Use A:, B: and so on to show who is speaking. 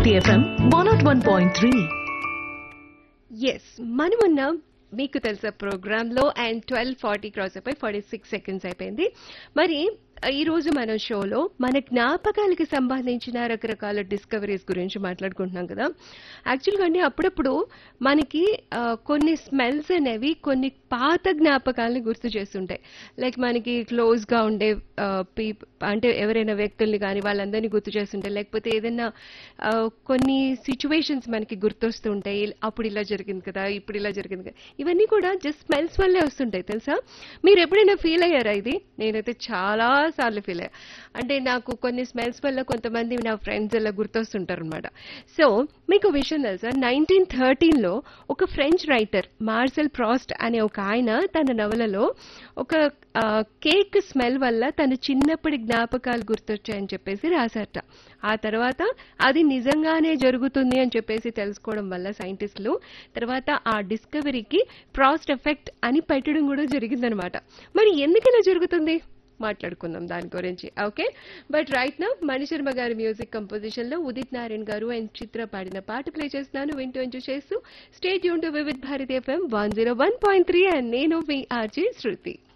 A: Bharati FM one not one point three
B: yes మనమున్నాం మీకు తెలుసా ప్రోగ్రామ్ లో అండ్ ట్వెల్వ్ ఫార్టీ క్రాస్ అయిపోయి ఫార్టీ సిక్స్ సెకండ్స్ అయిపోయింది మరి ఈ రోజు మన షోలో మన జ్ఞాపకాలకి సంబంధించిన రకరకాల డిస్కవరీస్ గురించి మాట్లాడుకుంటున్నాం కదా యాక్చువల్గా అండి అప్పుడప్పుడు మనకి ఆ, కొన్ని స్మెల్స్ అనేవి కొన్ని పాత జ్ఞాపకాలని గుర్తు చేస్తుంటాయి లైక్ మనకి క్లోజ్ గా ఉండే పీప్ అంటే ఎవరైనా వ్యక్తుల్ని కానీ వాళ్ళందరినీ గుర్తు చేస్తుంటాయి లేకపోతే ఏదైనా ఆ, కొన్ని సిచ్యువేషన్స్ మనకి గుర్తొస్తుంటాయి అప్పుడు ఇలా జరిగింది కదా ఇప్పుడు ఇలా జరిగింది కదా ఇవన్నీ కూడా జస్ట్ స్మెల్స్ వల్లే వస్తుంటాయి తెలుసా మీరు ఎప్పుడైనా ఫీల్ అయ్యారా ఇది నేనైతే చాలా సార్లు ఫీల్ అయ్యా అంటే నాకు కొన్ని స్మెల్స్ వల్ల కొంతమంది నా ఫ్రెండ్స్ ఇలా గుర్తొస్తుంటారు అనమాట సో మీకు విషయం తెలుసా నైన్టీన్ థర్టీన్లో ఒక ఫ్రెంచ్ రైటర్ మార్సెల్ ప్రాస్ట్ అనే ఒక ఆయన తన నవలలో ఒక ఆ, కేక్ స్మెల్ వల్ల తన చిన్నప్పటి జ్ఞాపకాలు గుర్తొచ్చాయని చెప్పేసి రాశారట ఆ తర్వాత అది నిజంగానే జరుగుతుంది అని చెప్పేసి తెలుసుకోవడం వల్ల సైంటిస్టులు తర్వాత ఆ డిస్కవరీకి ప్రాస్ట్ ఎఫెక్ట్ అని పెట్టడం కూడా జరిగిందనమాట మరి ఎందుకు ఇలా జరుగుతుంది మాట్లాడుకుందాం దాని గురించి ఓకే బట్ రైట్ నా మణిశర్మ గారి మ్యూజిక్ కంపోజిషన్ లో ఉదిత్ నారాయణ్ గారు అండ్ చిత్ర పాడిన పాట ప్లే చేస్తున్నాను వింటూ ఎంజాయ్ చేస్తూ స్టేట్ యూన్ to Vividh Bharati FM one zero one point three and నేను మీ ఆర్జీ శృతి